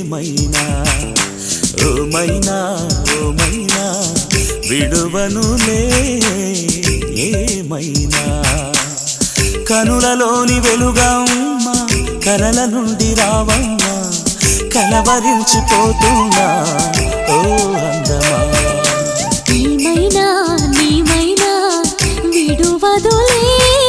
ఏమైనా ఓమైనా ఓమైనా విడువనులే ఏమైనా కనులలోని వెలుగమ్మ కలల నుండి రావమ్మ కలవరించిపోతున్నా ఓ అందమా ఏమైనా నీమైనా విడువదులే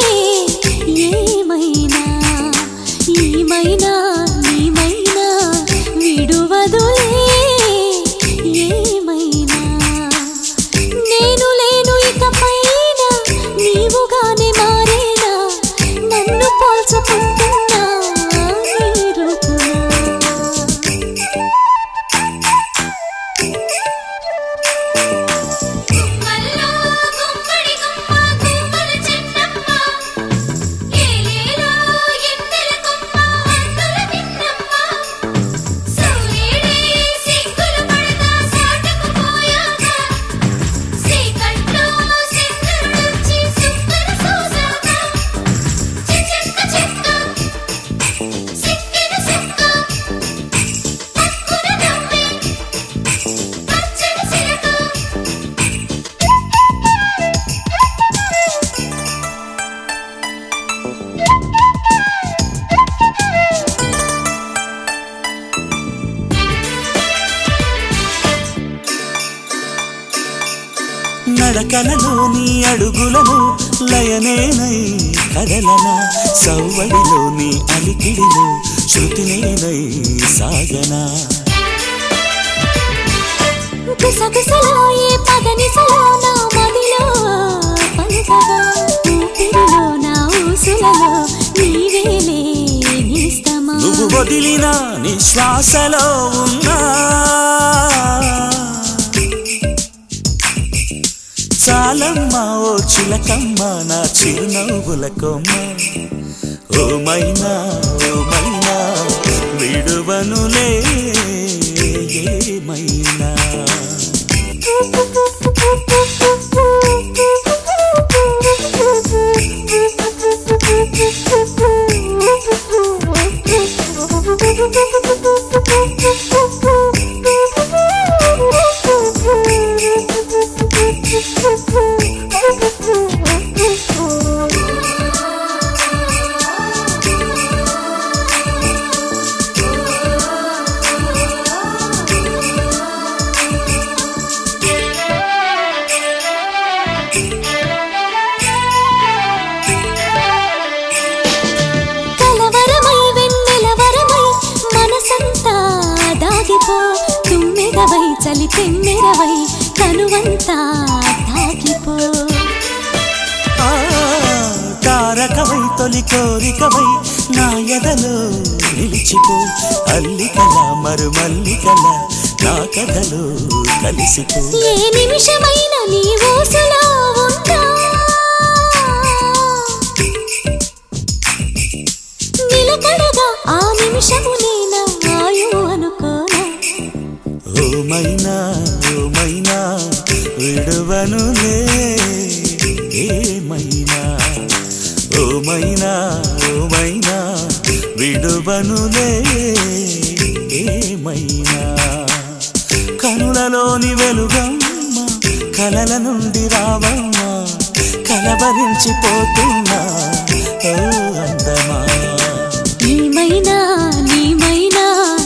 ఏమైనా ఏమైనా నీమైనా విడువదులే ఏమైనా నేను లేను ఇకపైన నీవుగానే మారేనా నన్ను పోల్చుకుంటున్నా నీ రూపునా గుమ్మల్లో గుమ్మడి గుమ్మ గుమ్మల చెన్నమ్మ ఏలేలో ఎందెల కొమ్మ వందల నిన్నమ్మ సూర్యుడే సిగ్గులు పడగా సాటకు పోయాక సీకట్లో సింధుడొచ్చి సుక్కన సోసాక చిచెక్క చెక్క సిక్కిన సుక్క పక్కున నవ్వే పచ్చని సిలక నడకలలోని అడుగులను లయనేనై కదలన సవ్వడిలోని అలికిడిలో శృతినేనై సాగనా గుసగుసలో ఏ పదనిసలో నా మదిలో పలుకగా ఊపిరిలో నా ఊసులలో నీవేలే నిస్తమా నువ్వు వదిలిన నిశ్వాసలో ఉన్నా చాలమ్మా ఓ చిలకమ్మ నా చిరునవ్వుల కొమ్మ ఓమైనా ఓమైనా విడువనులే ఏమైనా కలవరమై వెన్నెలవరమై మనసంతా దాగిపో తుమ్మెదవై చలి తెమ్మెరవై కనువంతా తాకిపో ఆ, తారకవై తొలి కోరికవై నా ఎదలో నిలిచిపో అల్లికల మరుమల్లికల నా కథలో కలిసిపో ఏ నిమిషమైన నీ ఊసులో ఉన్నా నిలకడగా ఆ నిమిషము నేనా ఆయు అనుకోనా ఓమైనా ఓమైనా విడువనులే ఏమైనా ఓమైనా ఓమైనా విడువనులే ఏమైనా కనులలోని వెలుగమ్మ కలల నుండి రావమ్మ కలవరించిపోతున్నా ఓ అందమా ఏమైనా నీమైనా